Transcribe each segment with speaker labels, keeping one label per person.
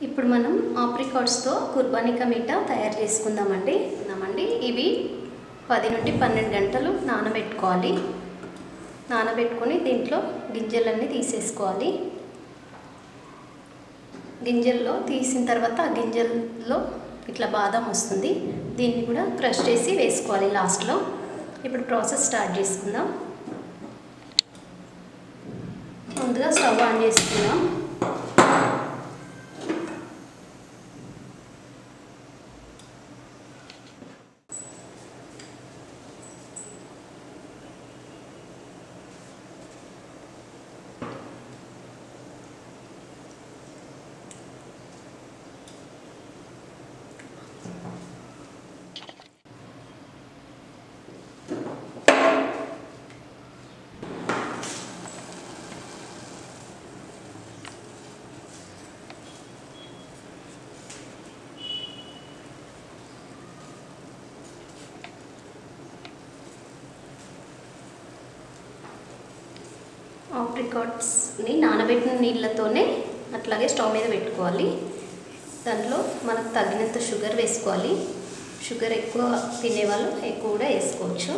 Speaker 1: ఇప్పుడు మనం ఆప్రికాట్స్తో కుర్బానికా మీఠా తయారు చేసుకుందామండి ఉన్నామండి ఇవి పది నుండి పన్నెండు గంటలు నానబెట్టుకోవాలి నానబెట్టుకొని దీంట్లో గింజలన్నీ తీసేసుకోవాలి గింజల్లో తీసిన తర్వాత ఆ గింజల్లో ఇట్లా బాదం వస్తుంది దీన్ని కూడా క్రష్ చేసి వేసుకోవాలి లాస్ట్లో ఇప్పుడు ప్రాసెస్ స్టార్ట్ చేసుకుందాం ముందుగా స్టవ్ ఆన్ చేసుకుందాం ఆప్రికాట్స్ని నానబెట్టిన నీళ్ళతోనే అట్లాగే స్టవ్ మీద పెట్టుకోవాలి దాంట్లో మనకు తగినంత షుగర్ వేసుకోవాలి షుగర్ ఎక్కువ తినేవాళ్ళు ఎక్కువ కూడా వేసుకోవచ్చు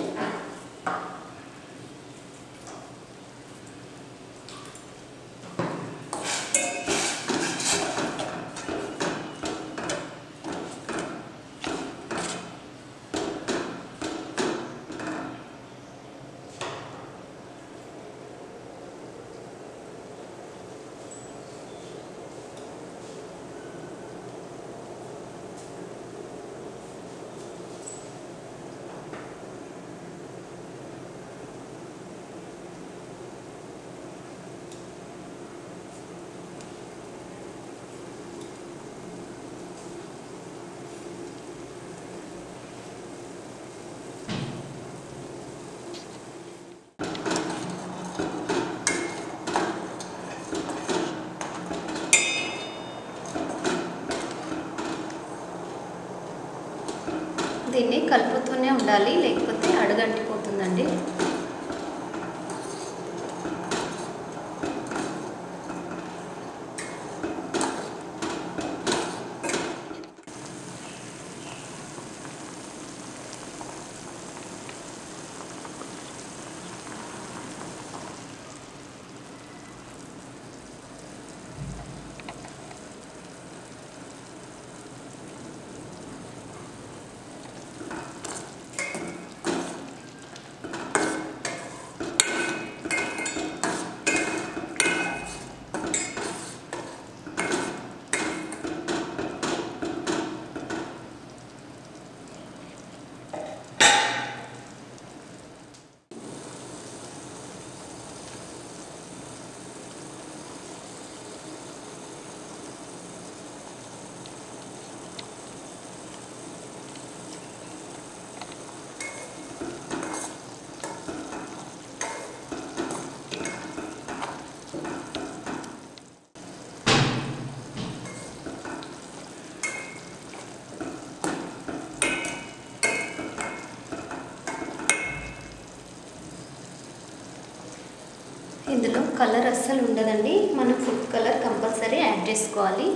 Speaker 1: దీన్ని కలుపుతూనే ఉండాలి లేకపోతే అడుగంటిపోతుందండి ఇందులో కలర్ అస్సలు ఉండదండి మనం ఫుడ్ కలర్ కంపల్సరీ యాడ్ చేసుకోవాలి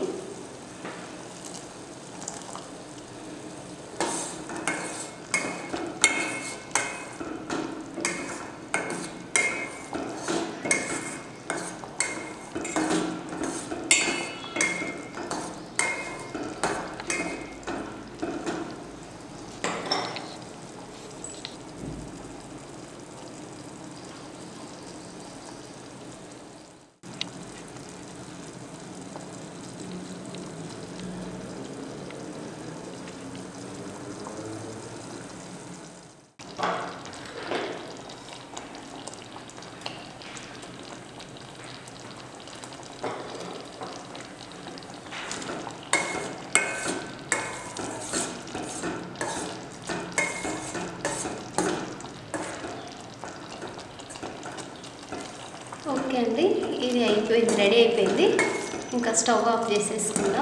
Speaker 1: ఓకే అండి ఇది అయిపోయింది రెడీ అయిపోయింది ఇంకా స్టవ్ ఆఫ్ చేసేసుకుందాం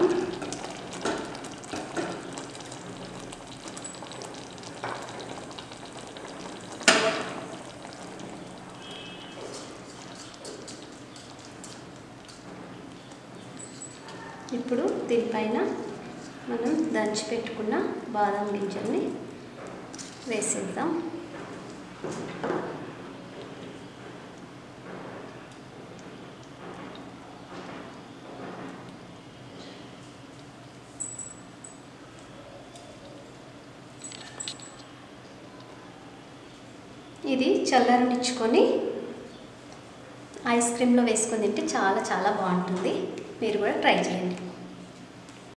Speaker 1: ఇప్పుడు దీనిపైన మనం దంచి పెట్టుకున్న బాదం గింజల్ని వేసేద్దాం ఇది చల్లరనిచ్చుకొని ఐస్ క్రీమ్లో వేసుకొని తింటే చాలా చాలా బాగుంటుంది మీరు కూడా ట్రై చేయండి